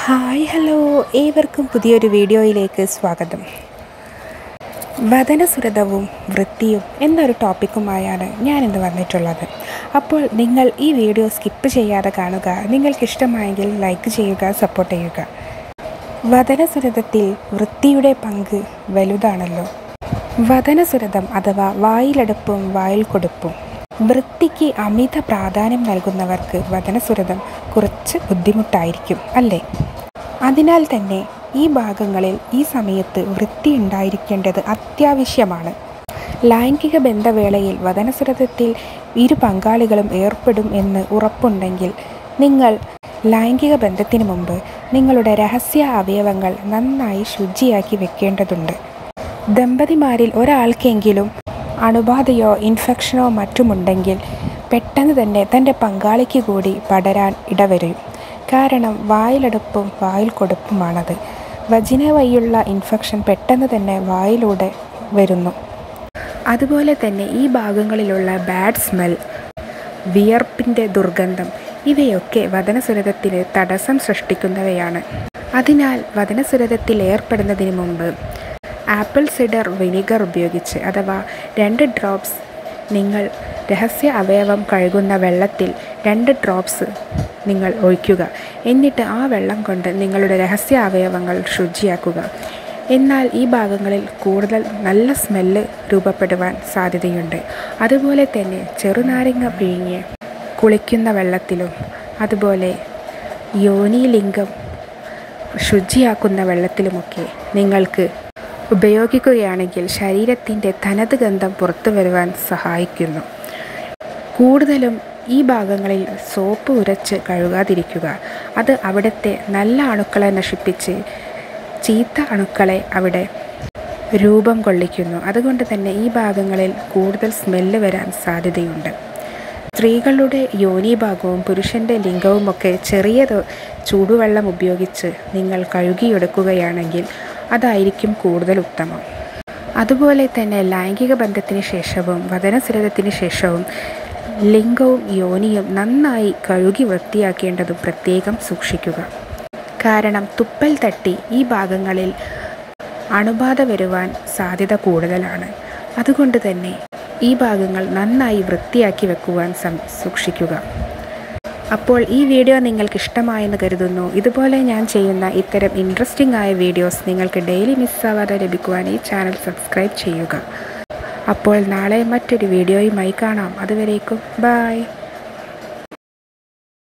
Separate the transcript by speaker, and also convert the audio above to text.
Speaker 1: hi hello ഏവർക്കും പുതിയൊരു വീഡിയോയിലേക്ക് സ്വാഗതം വദനസുരതവും വൃത്തിയും എന്നൊരു ടോപ്പിക്കുമായാണ് ഞാനിന്ന് വന്നിട്ടുള്ളത് അപ്പോൾ നിങ്ങൾ ഈ വീഡിയോ സ്കിപ്പ് ചെയ്യാതെ കാണുക നിങ്ങൾക്കിഷ്ടമായെങ്കിൽ ലൈക്ക് ചെയ്യുക സപ്പോർട്ട് ചെയ്യുക വദനസുരതത്തിൽ വൃത്തിയുടെ പങ്ക് വലുതാണല്ലോ വദനസുരതം അഥവാ വായിലടുപ്പും വായിൽ കൊടുപ്പും വൃത്തിക്ക് അമിത പ്രാധാന്യം നൽകുന്നവർക്ക് വദനസുരതം കുറച്ച് ബുദ്ധിമുട്ടായിരിക്കും അല്ലേ അതിനാൽ തന്നെ ഈ ഭാഗങ്ങളിൽ ഈ സമയത്ത് വൃത്തി ഉണ്ടായിരിക്കേണ്ടത് അത്യാവശ്യമാണ് ലൈംഗിക ബന്ധവേളയിൽ വദനസുരതത്തിൽ ഇരു പങ്കാളികളും ഏർപ്പെടും എന്ന് ഉറപ്പുണ്ടെങ്കിൽ നിങ്ങൾ ലൈംഗിക ബന്ധത്തിന് മുമ്പ് നിങ്ങളുടെ രഹസ്യ അവയവങ്ങൾ നന്നായി ശുചിയാക്കി വെക്കേണ്ടതുണ്ട് ദമ്പതിമാരിൽ ഒരാൾക്കെങ്കിലും അണുബാധയോ ഇൻഫെക്ഷനോ മറ്റുമുണ്ടെങ്കിൽ പെട്ടെന്ന് തന്നെ തൻ്റെ പങ്കാളിക്ക് കൂടി പടരാൻ ഇടവരും കാരണം വായിലടുപ്പും വായിൽ കൊടുപ്പുമാണത് വജിന വഴിയുള്ള ഇൻഫെക്ഷൻ പെട്ടെന്ന് തന്നെ വായിലൂടെ വരുന്നു അതുപോലെ തന്നെ ഈ ഭാഗങ്ങളിലുള്ള ബാഡ് സ്മെൽ വിയർപ്പിൻ്റെ ദുർഗന്ധം ഇവയൊക്കെ വദനസുരതത്തിന് തടസ്സം സൃഷ്ടിക്കുന്നവയാണ് അതിനാൽ വദനസുരതത്തിൽ ഏർപ്പെടുന്നതിന് മുമ്പ് ആപ്പിൾ സിഡർ വിനിഗർ ഉപയോഗിച്ച് അഥവാ രണ്ട് ഡ്രോപ്സ് നിങ്ങൾ രഹസ്യ അവയവം കഴുകുന്ന വെള്ളത്തിൽ രണ്ട് ഡ്രോപ്സ് നിങ്ങൾ ഒഴിക്കുക എന്നിട്ട് ആ വെള്ളം കൊണ്ട് നിങ്ങളുടെ രഹസ്യ അവയവങ്ങൾ ശുചിയാക്കുക എന്നാൽ ഈ ഭാഗങ്ങളിൽ കൂടുതൽ നല്ല സ്മെല്ല് രൂപപ്പെടുവാൻ സാധ്യതയുണ്ട് അതുപോലെ തന്നെ ചെറുനാരങ്ങ പിഴിഞ്ഞ് കുളിക്കുന്ന വെള്ളത്തിലും അതുപോലെ യോനിലിംഗം ശുചിയാക്കുന്ന വെള്ളത്തിലുമൊക്കെ നിങ്ങൾക്ക് ഉപയോഗിക്കുകയാണെങ്കിൽ ശരീരത്തിൻ്റെ തനത് ഗന്ധം പുറത്തു വരുവാൻ സഹായിക്കുന്നു കൂടുതലും ഈ ഭാഗങ്ങളിൽ സോപ്പ് ഉരച്ച് കഴുകാതിരിക്കുക അത് അവിടുത്തെ നല്ല അണുക്കളെ നശിപ്പിച്ച് ചീത്ത അണുക്കളെ അവിടെ രൂപം കൊള്ളിക്കുന്നു അതുകൊണ്ട് തന്നെ ഈ ഭാഗങ്ങളിൽ കൂടുതൽ സ്മെല്ല് വരാൻ സാധ്യതയുണ്ട് സ്ത്രീകളുടെ യോനിഭാഗവും പുരുഷൻ്റെ ലിംഗവുമൊക്കെ ചെറിയ ചൂടുവെള്ളം ഉപയോഗിച്ച് നിങ്ങൾ കഴുകിയെടുക്കുകയാണെങ്കിൽ അതായിരിക്കും കൂടുതൽ ഉത്തമം അതുപോലെ തന്നെ ലൈംഗിക ബന്ധത്തിന് ശേഷവും വദനസുരതത്തിന് ശേഷവും ലിംഗവും യോനിയും നന്നായി കഴുകി വൃത്തിയാക്കേണ്ടതും പ്രത്യേകം സൂക്ഷിക്കുക കാരണം തുപ്പൽ തട്ടി ഈ ഭാഗങ്ങളിൽ അണുബാധ വരുവാൻ സാധ്യത കൂടുതലാണ് അതുകൊണ്ട് തന്നെ ഈ ഭാഗങ്ങൾ നന്നായി വൃത്തിയാക്കി വെക്കുവാൻ സം സൂക്ഷിക്കുക അപ്പോൾ ഈ വീഡിയോ നിങ്ങൾക്ക് ഇഷ്ടമായെന്ന് കരുതുന്നു ഇതുപോലെ ഞാൻ ചെയ്യുന്ന ഇത്തരം ഇൻട്രസ്റ്റിംഗ് ആയ വീഡിയോസ് നിങ്ങൾക്ക് ഡെയിലി മിസ്സാവാതെ ലഭിക്കുവാൻ ഈ ചാനൽ സബ്സ്ക്രൈബ് ചെയ്യുക അപ്പോൾ നാളെ മറ്റൊരു വീഡിയോയുമായി കാണാം അതുവരേക്കും ബായ്